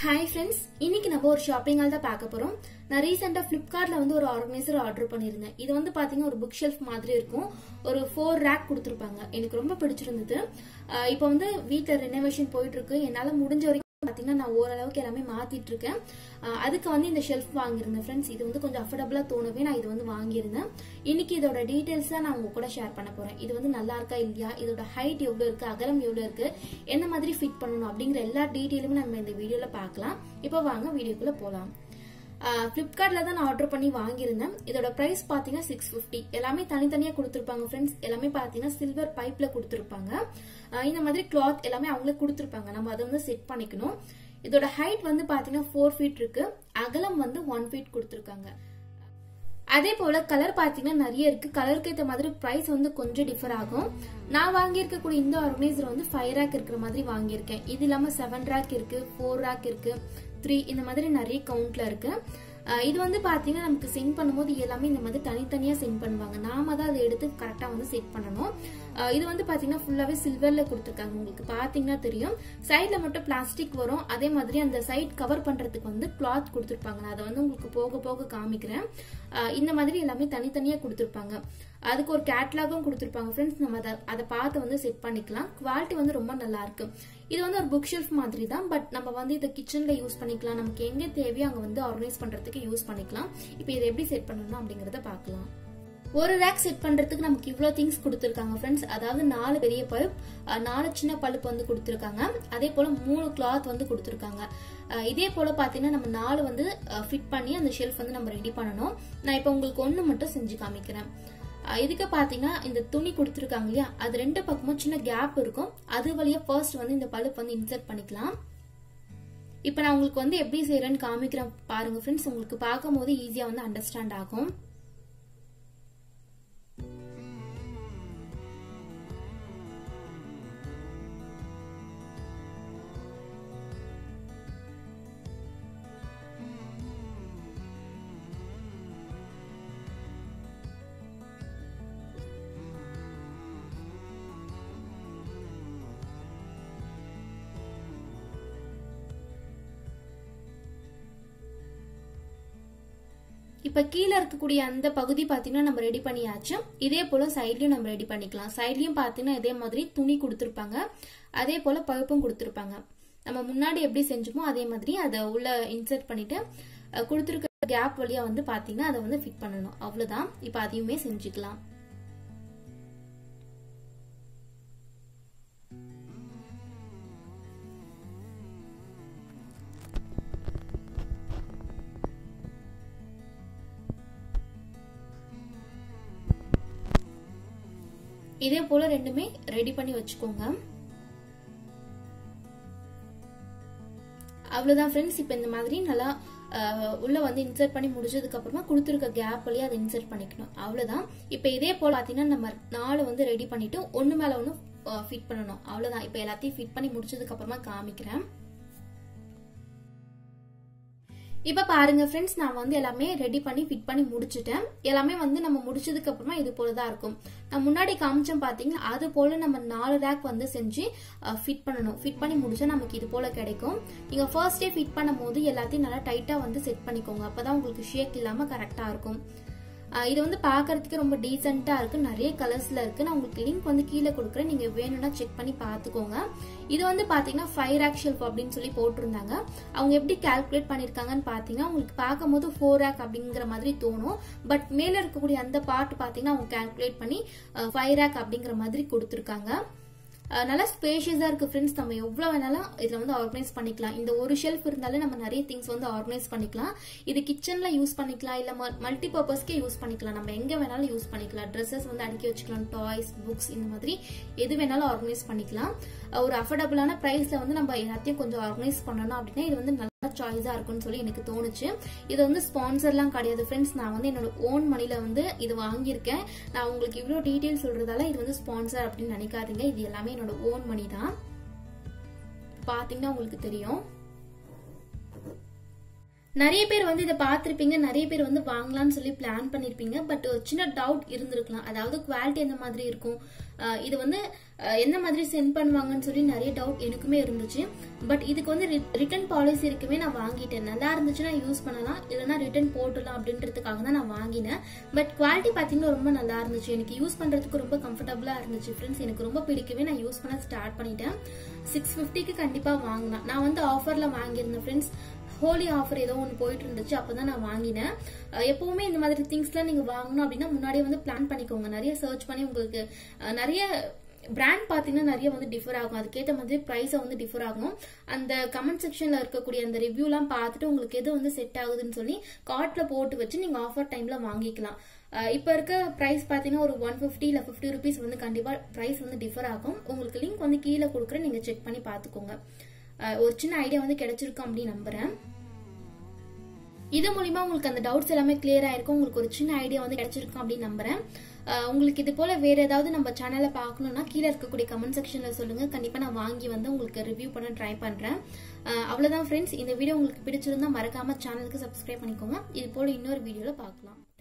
hi friends இன்னைக்கு நம்ம ஒரு ஷாப்பிங் தான் பார்க்க போறோம் நான் ரீசெண்டா பிளிப்கார்ட்ல வந்து ஒரு ஆர்கனைசர் ஆர்டர் பண்ணியிருந்தேன் இது வந்து பாத்தீங்கன்னா ஒரு புக் ஷெல்ஃப் மாதிரி இருக்கும் ஒரு ஃபோர் ரேக் கொடுத்துருப்பாங்க எனக்கு ரொம்ப பிடிச்சிருந்தது அஹ் இப்போ வந்து வீட்டில் ரெனோவேஷன் போயிட்டு இருக்கு என்னால முடிஞ்ச வரைக்கும் பாத்தீங்கன்னா நான் ஓரளவுக்கு எல்லாமே மாத்திட்டு இருக்கேன் அஹ் அதுக்கு வந்து இந்த ஷெல்ஃப் வாங்கியிருந்தேன் ஃப்ரெண்ட்ஸ் இது வந்து கொஞ்சம் அஃபோர்டபுளா தோணவே நான் இது வந்து வாங்கியிருந்தேன் இன்னைக்கு இதோட டீடைல்ஸ் தான் நான் உங்க கூட ஷேர் பண்ண போறேன் இது வந்து நல்லா இருக்கா இல்லையா இதோட ஹைட் எவ்வளவு இருக்கு அகலம் எவ்வளவு இருக்கு என்ன மாதிரி ஃபிட் பண்ணணும் அப்படிங்கிற எல்லா டீட்டெயிலுமே நம்ம இந்த வீடியோல பார்க்கலாம் இப்போ வாங்க வீடியோக்குள்ள போலாம் ஃப்ளிப்கார்ட்ல தான் நான் ஆர்டர் பண்ணி வாங்கியிருந்தேன் இதோட பிரைஸ் பாத்தீங்கன்னா சிக்ஸ் ஃபிஃப்டி எல்லாமே தனித்தனியா கொடுத்துருப்பாங்க ஃப்ரெண்ட்ஸ் எல்லாமே பாத்தீங்கன்னா சில்வர் பைப்ல கொடுத்துருப்பாங்க ஆஹ் இந்த மாதிரி கிளாத் எல்லாமே அவங்களே கொடுத்துருப்பாங்க நம்ம அதை வந்து செட் பண்ணிக்கணும் இதோட ஹைட் வந்து பாத்தீங்கன்னா ஃபோர் ஃபீட் இருக்கு அகலம் வந்து ஒன் ஃபீட் கொடுத்துருக்காங்க அதே போல கலர் பாத்தீங்கன்னா நிறைய இருக்கு கலருக்கு ஏற்ற மாதிரி பிரைஸ் வந்து கொஞ்சம் டிஃபர் ஆகும் நான் வாங்கியிருக்கக்கூடிய இந்த ஆர்கனைசர் வந்து ஃபைவ் ரேக் இருக்கிற மாதிரி வாங்கியிருக்கேன் இது இல்லாம செவன் ரேக் இருக்கு ஃபோர் ரேக் இருக்கு த்ரீ இந்த மாதிரி நிறைய கவுண்ட்ல இருக்கு அஹ் இது வந்து பாத்தீங்கன்னா நமக்கு சென்ட் பண்ணும்போது எல்லாமே இந்த மாதிரி தனித்தனியா சென்ட் பண்ணுவாங்க நாம தான் அதை எடுத்து கரெக்டா வந்து செட் பண்ணணும் அஹ் இது வந்து பாத்தீங்கன்னா ஃபுல்லாவே சில்வர்ல கொடுத்துருக்காங்க உங்களுக்கு பாத்தீங்கன்னா தெரியும் சைட்ல மட்டும் பிளாஸ்டிக் வரும் அதே மாதிரி அந்த சைட் கவர் பண்றதுக்கு வந்து கிளாத் கொடுத்துருப்பாங்க நான் அதை வந்து உங்களுக்கு போக போக காமிக்கிறேன் அஹ் இந்த மாதிரி எல்லாமே தனித்தனியா கொடுத்துருப்பாங்க அதுக்கு ஒரு கேட்லாகும் கொடுத்துருப்பாங்க ஃப்ரெண்ட்ஸ் நம்ம அதை அதை பார்த்து வந்து செட் பண்ணிக்கலாம் குவாலிட்டி வந்து ரொம்ப நல்லா இருக்கு இது வந்து ஒரு புக் ஷெல்ஃப் மாதிரி தான் பட் நம்ம வந்து இதை கிச்சன்ல யூஸ் பண்ணிக்கலாம் நமக்கு எங்க தேவையோ அங்க வந்து ஆர்கனைஸ் பண்றதுக்கு யூஸ் பண்ணிக்கலாம் இப்போ இதை எப்படி செட் பண்ணணும் அப்படிங்கறத பார்க்கலாம் ஒரு ரேக் செட் பண்றதுக்கு நமக்கு இவ்வளோ திங்ஸ் கொடுத்துருக்காங்க ஃப்ரெண்ட்ஸ் அதாவது நாலு பெரிய பல்ப் நாலு சின்ன பல்ப் வந்து கொடுத்துருக்காங்க அதே போல மூணு கிளாத் வந்து கொடுத்துருக்காங்க அஹ் இதே போல பாத்தீங்கன்னா நம்ம நாலு வந்து ஃபிட் பண்ணி அந்த ஷெல்ஃப் வந்து நம்ம ரெடி பண்ணணும் நான் இப்போ உங்களுக்கு ஒன்று மட்டும் செஞ்சு காமிக்கிறேன் அஹ் இதுக்கு பாத்தீங்கன்னா இந்த துணி கொடுத்துருக்காங்க இல்லையா அது ரெண்டு பக்கமும் சின்ன கேப் இருக்கும் அது வழியா ஃபர்ஸ்ட் வந்து இந்த பல்ப் வந்து இன்சர்ட் பண்ணிக்கலாம் இப்போ நான் உங்களுக்கு வந்து எப்படி செய்யறேன்னு காமிக்கிறேன் பாருங்க ஃப்ரெண்ட்ஸ் உங்களுக்கு பார்க்கும் போது ஈஸியா வந்து அண்டர்ஸ்டாண்ட் ஆகும் இப்ப கீழே இருக்கக்கூடிய அந்த பகுதி பாத்தீங்கன்னா நம்ம ரெடி பண்ணியாச்சு இதே போல சைட்லயும் நம்ம ரெடி பண்ணிக்கலாம் சைட்லயும் பாத்தீங்கன்னா இதே மாதிரி துணி கொடுத்துருப்பாங்க அதே போல பழுப்பும் கொடுத்துருப்பாங்க நம்ம முன்னாடி எப்படி செஞ்சோமோ அதே மாதிரி அதை உள்ள இன்சர்ட் பண்ணிட்டு அஹ், கொடுத்திருக்க கேப் வழியா வந்து பாத்தீங்கன்னா அதை வந்து ஃபிட் பண்ணணும் அவ்வளவுதான் இப்ப அதையுமே செஞ்சுக்கலாம் இதே போல ரெண்டுமே ரெடி பண்ணி வச்சுக்கோங்க அவ்வளவுதான் ஃப்ரெண்ட்ஸ் இப்போ இந்த மாதிரி நல்லா அஹ், உள்ள வந்து இன்சர்ட் பண்ணி முடிச்சதுக்கு அப்புறமா கொடுத்துருக்க கேப் வழியா அதை இன்சர்ட் பண்ணிக்கணும் அவ்வளவுதான் இப்போ இதே போல பாத்தீங்கன்னா நம்ம நாலு வந்து ரெடி பண்ணிட்டு ஒண்ணு மேல ஒண்ணு ஃபிட் பண்ணணும் அவ்வளவுதான் இப்போ எல்லாத்தையும் ஃபிட் பண்ணி முடிச்சதுக்கு அப்புறமா காமிக்கிறேன் இப்ப பாருங்க ஃப்ரெண்ட்ஸ் நான் வந்து எல்லாமே ரெடி பண்ணி ஃபிட் பண்ணி முடிச்சிட்டேன் எல்லாமே வந்து நம்ம முடிச்சதுக்கு அப்புறமா இது போலதான் இருக்கும் நான் முன்னாடி காமிச்சோம் பாத்தீங்க அது போல நம்ம நாலு ரேக் வந்து செஞ்சு ஃபிட் பண்ணணும் ஃபிட் பண்ணி முடிச்சா நமக்கு இது போல கிடைக்கும் நீங்க ஃபர்ஸ்ட் டே ஃபிட் பண்ணும் போது எல்லாத்தையும் நல்லா டைட்டா வந்து செட் பண்ணிக்கோங்க அப்பதான் உங்களுக்கு ஷேக் இல்லாம கரெக்டா இருக்கும் அஹ் இது வந்து பாக்குறதுக்கு ரொம்ப டீசெண்டா இருக்கு நிறைய கலர்ஸ்ல இருக்கு நான் உங்களுக்கு லிங்க் வந்து கீழே கொடுக்குறேன் நீங்க வேணும்னா செக் பண்ணி பாத்துக்கோங்க இது வந்து பாத்தீங்கன்னா ஃபைவ் ரேக் ஷெல்ஃப் அப்படின்னு சொல்லி போட்டிருந்தாங்க அவங்க எப்படி கால்குலேட் பண்ணிருக்காங்கன்னு பாத்தீங்கன்னா உங்களுக்கு பார்க்கும்போது ஃபோர் ரேக் அப்படிங்கிற மாதிரி தோணும் பட் மேல இருக்கக்கூடிய அந்த பார்ட் பாத்தீங்கன்னா அவங்க கால்குலேட் பண்ணி ஃபைவ் ரேக் அப்படிங்கிற மாதிரி கொடுத்துருக்காங்க அஹ் நல்லா ஸ்பேஷியஸா இருக்கு ஃப்ரெண்ட்ஸ் நம்ம எவ்வளவு வேணாலும் இதுல வந்து ஆர்கனைஸ் பண்ணிக்கலாம் இந்த ஒரு ஷெல்ஃப் இருந்தாலே நம்ம நிறைய திங்ஸ் வந்து ஆர்கனைஸ் பண்ணிக்கலாம் இது கிச்சன்ல யூஸ் பண்ணிக்கலாம் இல்ல மல்டி பர்பஸ்க்கே யூஸ் பண்ணிக்கலாம் நம்ம எங்க வேணாலும் யூஸ் பண்ணிக்கலாம் ட்ரெஸ்ஸஸ் வந்து அடுக்கி வச்சுக்கலாம் டாய்ஸ் புக்ஸ் இந்த மாதிரி எது வேணாலும் ஆர்கனைஸ் பண்ணிக்கலாம் அஹ் ஒரு அஃபோர்டபுளான பிரைஸ்ல வந்து நம்ம எல்லாத்தையும் கொஞ்சம் ஆர்கனைஸ் பண்ணணும் அப்படின்னா இது வந்து நல்ல சாய்ஸா இருக்கும்னு சொல்லி எனக்கு தோணுச்சு இது வந்து ஸ்பான்சர்லாம் கிடையாது ஃப்ரெண்ட்ஸ் நான் வந்து என்னோட ஓன் மணில வந்து இது வாங்கியிருக்கேன் நான் உங்களுக்கு இவ்வளோ டீட்டெயில் சொல்றதால இது வந்து ஸ்பான்சர் அப்படின்னு நினைக்காதீங்க இது எல்லாமே என்னோட ஓன் மணி தான் பாத்தீங்கன்னா உங்களுக்கு தெரியும் நிறைய பேர் வந்து இதை பார்த்திருப்பீங்க நிறைய பேர் வந்து வாங்கலாம்னு சொல்லி பிளான் பண்ணிருப்பீங்க பட் ஒரு சின்ன டவுட் இருந்திருக்கலாம் அதாவது குவாலிட்டி எந்த மாதிரி இருக்கும் அஹ் இது வந்து அஹ் எந்த மாதிரி சென்ட் பண்ணுவாங்கன்னு சொல்லி நிறைய டவுட் எனக்குமே இருந்துச்சு பட் இதுக்கு வந்து ரிட்டர்ன் பாலிசி இருக்குமே நான் வாங்கிட்டேன் நல்லா இருந்துச்சுன்னா யூஸ் பண்ணலாம் இல்லைன்னா ரிட்டர்ன் போட்டுடலாம் அப்படின்றதுக்காக தான் நான் வாங்கினேன் பட் குவாலிட்டி பார்த்தீங்கன்னா ரொம்ப நல்லா இருந்துச்சு எனக்கு யூஸ் பண்றதுக்கு ரொம்ப கம்ஃபர்டபுளா இருந்துச்சு ஃப்ரெண்ட்ஸ் எனக்கு ரொம்ப பிடிக்கவே நான் யூஸ் பண்ண ஸ்டார்ட் பண்ணிட்டேன் சிக்ஸ் ஃபிஃப்டிக்கு கண்டிப்பா வாங்கினேன் நான் வந்து ஆஃபர்ல வாங்கியிருந்தேன் ஃப்ரெண்ட்ஸ் ஹோலி ஆஃபர் ஏதோ ஒன்று போயிட்டு இருந்துச்சு அப்பதான் நான் வாங்கினேன் அஹ் எப்பவுமே இந்த மாதிரி திங்ஸ்லாம் நீங்க வாங்கணும் அப்படின்னா முன்னாடியே வந்து பிளான் பண்ணிக்கோங்க நிறைய சர்ச் பண்ணி உங்களுக்கு அஹ் நிறைய பிராண்ட் பார்த்தீங்கன்னா நிறைய வந்து டிஃபர் ஆகும் அதுக்கேற்ற மாதிரி ப்ரைஸை வந்து டிஃபர் ஆகும் அந்த கமெண்ட் செக்ஷன்ல இருக்கக்கூடிய அந்த ரிவ்யூலாம் பார்த்துட்டு உங்களுக்கு எது வந்து செட் ஆகுதுன்னு சொல்லி கார்ட்ல போட்டு வச்சு நீங்க ஆஃபர் டைம்ல வாங்கிக்கலாம் அஹ் இப்ப இருக்க பிரைஸ் பாத்தீங்கன்னா ஒரு ஒன் பிப்டி இல்ல பிப்டி ருபீஸ் வந்து கண்டிப்பா பிரைஸ் வந்து டிஃபர் ஆகும் உங்களுக்கு லிங்க் வந்து கீழே கொடுக்குறேன் நீங்க செக் பண்ணி பாத்துக்கோங்க அஹ் ஒரு சின்ன ஐடியா வந்து கிடைச்சிருக்கும் அப்படின்னு நம்புறேன் இது மூலியமா உங்களுக்கு அந்த டவுட்ஸ் எல்லாமே கிளியர் ஆயிருக்கும் உங்களுக்கு ஒரு சின்ன ஐடியா வந்து கிடைச்சிருக்கும் அப்படின்னு நம்புறேன் அஹ் உங்களுக்கு இது போல வேற ஏதாவது நம்ம சேனலை பார்க்கணும்னா கீழே இருக்கக்கூடிய கமெண்ட் செக்ஷன்ல சொல்லுங்க கண்டிப்பா நான் வாங்கி வந்து உங்களுக்கு ரிவ்யூ பண்ண ட்ரை பண்றேன் அஹ் அவ்வளவுதான் ஃப்ரெண்ட்ஸ் இந்த வீடியோ உங்களுக்கு பிடிச்சிருந்தா மறக்காம சேனலுக்கு சப்ஸ்கிரைப் பண்ணிக்கோங்க இது போல இன்னொரு வீடியோல பார்க்கலாம்